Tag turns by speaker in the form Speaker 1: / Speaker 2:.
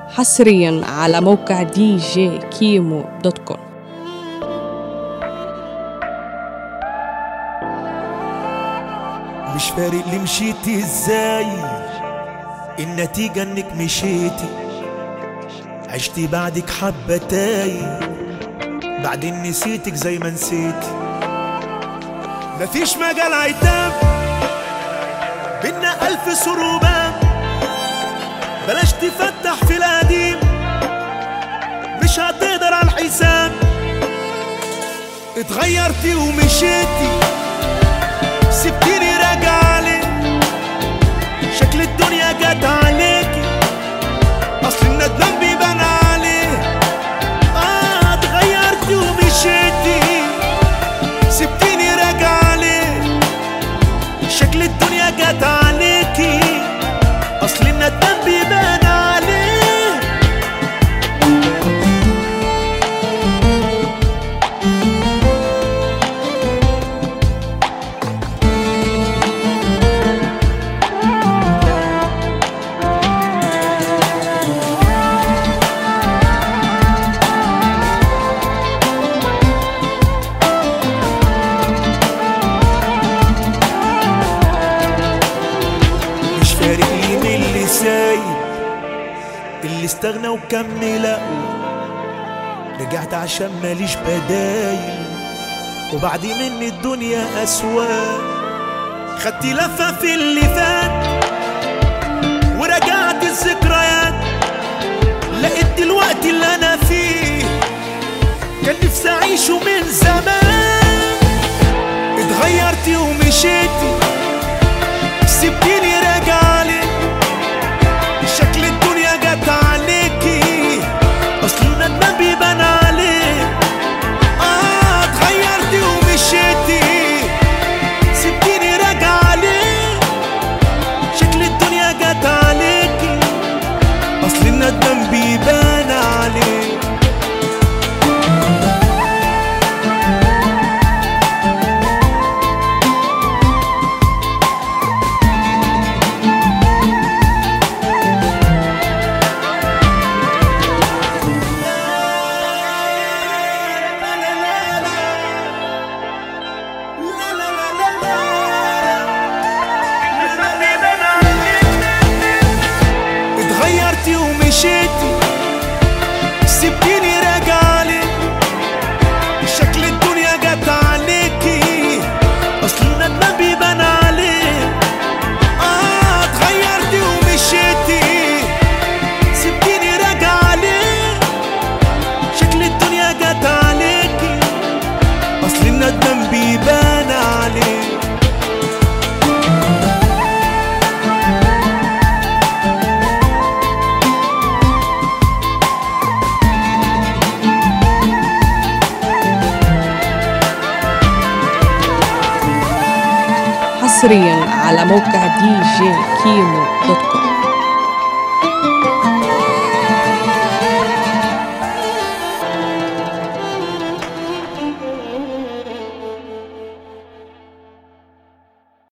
Speaker 1: حصريا على موقع دي جي كيمو دوت كوم
Speaker 2: مش فارق لي مشيتي ازاي النتيجة انك مشيتي عشتي بعدك حبة تايه بعدين نسيتك زي ما نسيتي مفيش مجال عتاب بينا ألف سروبان بلاش تفتح في القديم مش هتقدر على الحساب اتغيرتي ومشيتي سبتيني راجع عليك شكل الدنيا جت عليكي اصل الندمان بيبان عليه اه اتغيرتي ومشيتي سبتيني راجع عليك شكل الدنيا جت عليكي اصل الندمان بيبان عليه مش فارق لي مين اللي سايب اللي استغنى وكمل رجعت عشان ماليش بدايل وبعد مني الدنيا أسواق خدتي لفة في اللي فات ورجعت الذكريات لقيت دلوقتي اللي أنا فيه كان نفسي أعيشه من زمان اتغيرتي ومشيتي سبتيني راجع عليك شكل الدنيا جت عليكي اصل الندمان بيبان عليك اه اتغيرتي ومشيتي سبتيني راجع عليك شكل الدنيا جت عليكي اصل الندمان بيبان عليك اتغيرتي ومشيتي سبتيني راجع عليك شكل الدنيا جت عليكي اصل الندمان بيبان عليك اه اتغيرتي ومشيتي سبتيني راجع عليك شكل الدنيا جت عليكي اصل الندمان بيبان عليك
Speaker 1: حصريا على موقع دي جي كيمو دوت كوم